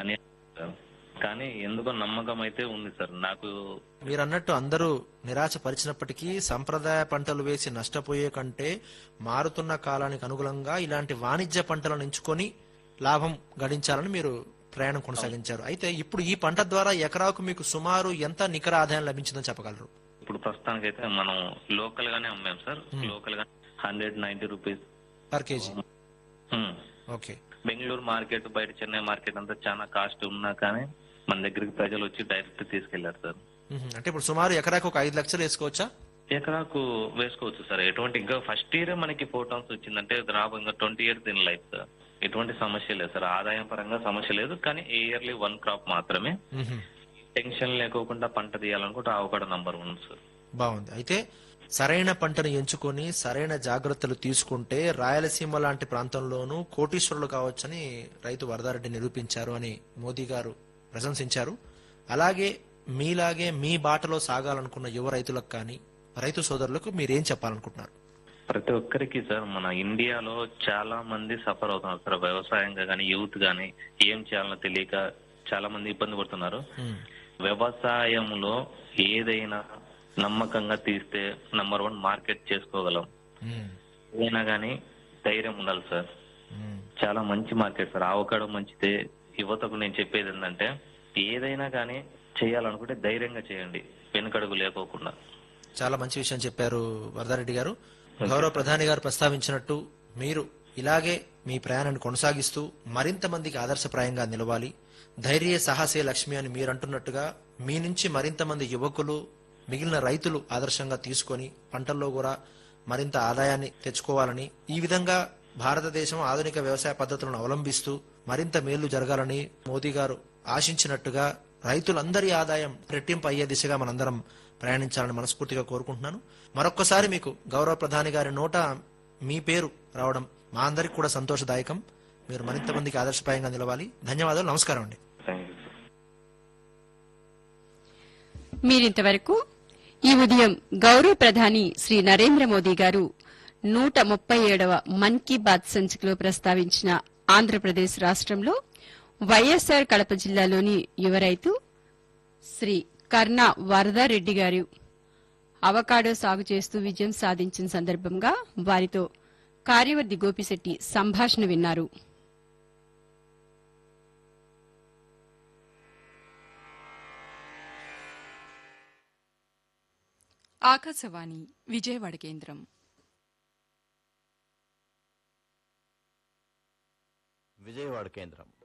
అని సార్. కానీ ఎందుకో నమ్మకం అయితే ఉంది సార్ నాకు మీరు అన్నట్టు అందరూ నిరాశ పరిచినప్పటికీ సంప్రదాయ పంటలు వేసి నష్టపోయే కంటే మారుతున్న కాలానికి అనుగుణంగా ఇలాంటి వాణిజ్య పంటలను ఎంచుకొని లాభం గడించాలని మీరు ప్రయాణం కొనసాగించారు అయితే ఇప్పుడు ఈ పంట ద్వారా ఎకరాకు మీకు సుమారు ఎంత నికర ఆదాయం లభించిందని చెప్పగలరు ఇప్పుడు ప్రస్తుతానికి అయితే మనం లోకల్ గానే అమ్మాం సార్ లోకల్ గా hundred ninety rupees per KG okay Bengaluru market బయట చెన్నై మార్కెట్ అంతా చాలా కాస్ట్ ఉన్నా కానీ మన దగ్గరికి ప్రజలు వచ్చి డైరెక్ట్ తీసుకెళ్లారు సార్ మ్మ్. అంటే ఇప్పుడు సుమారు ఎకరాకు ఒక ఐదు లక్షలు వేసుకోవచ్చా ఎకరాకు వేసుకోవచ్చు సార్ ఎటువంటి ఇంకా ఫస్ట్ ఇయర్ మనకి ఫోర్ టన్స్ వచ్చిందంటే రాబో ఇంకా twenty years in life sir ఎటువంటి సమస్య లేదు సార్ ఆదాయం పరంగా సమస్య లేదు కానీ ఇయర్లీ వన్ క్రాప్ మాత్రమే మ్మ్. టెన్షన్ లేకోకుండా పంట తీయాలనుకుంటే ఆవకాడ నంబర్ వన్ సార్ బాగుంది అయితే సరైన పంటను ఎంచుకొని సరైన జాగ్రత్తలు తీసుకుంటే రాయలసీమ లాంటి ప్రాంతంలోనూ కోటీశ్వరులు కావచ్చని రైతు వరదారెడ్డి నిరూపించారు అని మోదీ గారు ప్రశంసించారు అలాగే మీలాగే మీ బాటలో సాగాలనుకున్న యువ రైతులకు కానీ రైతు సోదరులకు మీరేం చెప్పాలనుకుంటున్నారు ప్రతి ఒక్కరికి సార్ మన ఇండియాలో చాలా మంది సఫర్ అవుతున్నారు సార్ వ్యవసాయంగా కానీ యూత్ కానీ ఏం చేయాలో తెలియక చాలా మంది ఇబ్బంది పడుతున్నారు మ్మ్. వ్యవసాయంలో ఏదైనా నమ్మకంగా తీస్తే నంబర్ వన్ మార్కెట్ చేసుకోగలం మ్మ్. ఏదైనా కానీ ధైర్యం ఉండాలి సార్ మ్మ్. చాలా మంచి మార్కెట్ సార్ ఆవకాడో మంచిదే యువతకు నేను చెప్పేది ఏంటంటే ఏదైనా కానీ చేయాలనుకుంటే ధైర్యంగా చేయండి వెనుకడుగు లేకోకుండా చాలా మంచి విషయం చెప్పారు వరదారెడ్డి గారు గౌరవ ప్రధాని గారు ప్రస్తావించినట్టు మీరు ఇలాగే మీ ప్రయాణాన్ని కొనసాగిస్తూ మరింత మందికి ఆదర్శప్రాయంగా నిలవాలి ధైర్య సాహసే లక్ష్మి అని మీరు అంటున్నట్టుగా మీ నుంచి మరింత మంది యువకులు మిగిలిన రైతులు ఆదర్శంగా తీసుకొని పంటల్లో కూడా మరింత ఆదాయాన్ని తెచ్చుకోవాలని ఈ విధంగా భారతదేశం ఆధునిక వ్యవసాయ పద్ధతులను అవలంబిస్తూ మరింత మేలు జరగాలని మోదీ గారు ఆశించినట్టుగా రైతులందరి ఆదాయం రెట్టింపు అయ్యే దిశగా మనందరం ప్రయాణించాలని మనస్ఫూర్తిగా కోరుకుంటున్నాను మరొక్కసారి మీకు గౌరవ ప్రధాని గారి నోట మీ పేరు రావడం మా అందరికి కూడా సంతోషదాయకం మీరు మరింత మందికి ఆదర్శప్రాయంగా నిలవాలి ధన్యవాదాలు నమస్కారం అండి థ్యాంక్ యూ సార్ మీరింతవరకు ఈ ఉదయం గౌరవ ప్రధాని శ్రీ నరేంద్ర మోదీ గారు నూట ముప్పై ఏడవ మన్ కీ బాత్ సంచికలో ప్రస్తావించిన ఆంధ్రప్రదేశ్ రాష్ట్రంలో వైఎస్సార్ కడప జిల్లాలోని యువ రైతు శ్రీ కర్ణ వరదారెడ్డి గారు అవకాడో సాగు చేస్తూ విజయం సాధించిన సందర్భంగా వారితో కార్యవర్ది గోపిశెట్టి సంభాషణ విన్నారు ఆకాశవాణి విజయవాడ కేంద్రం విజయవాడ కేంద్రం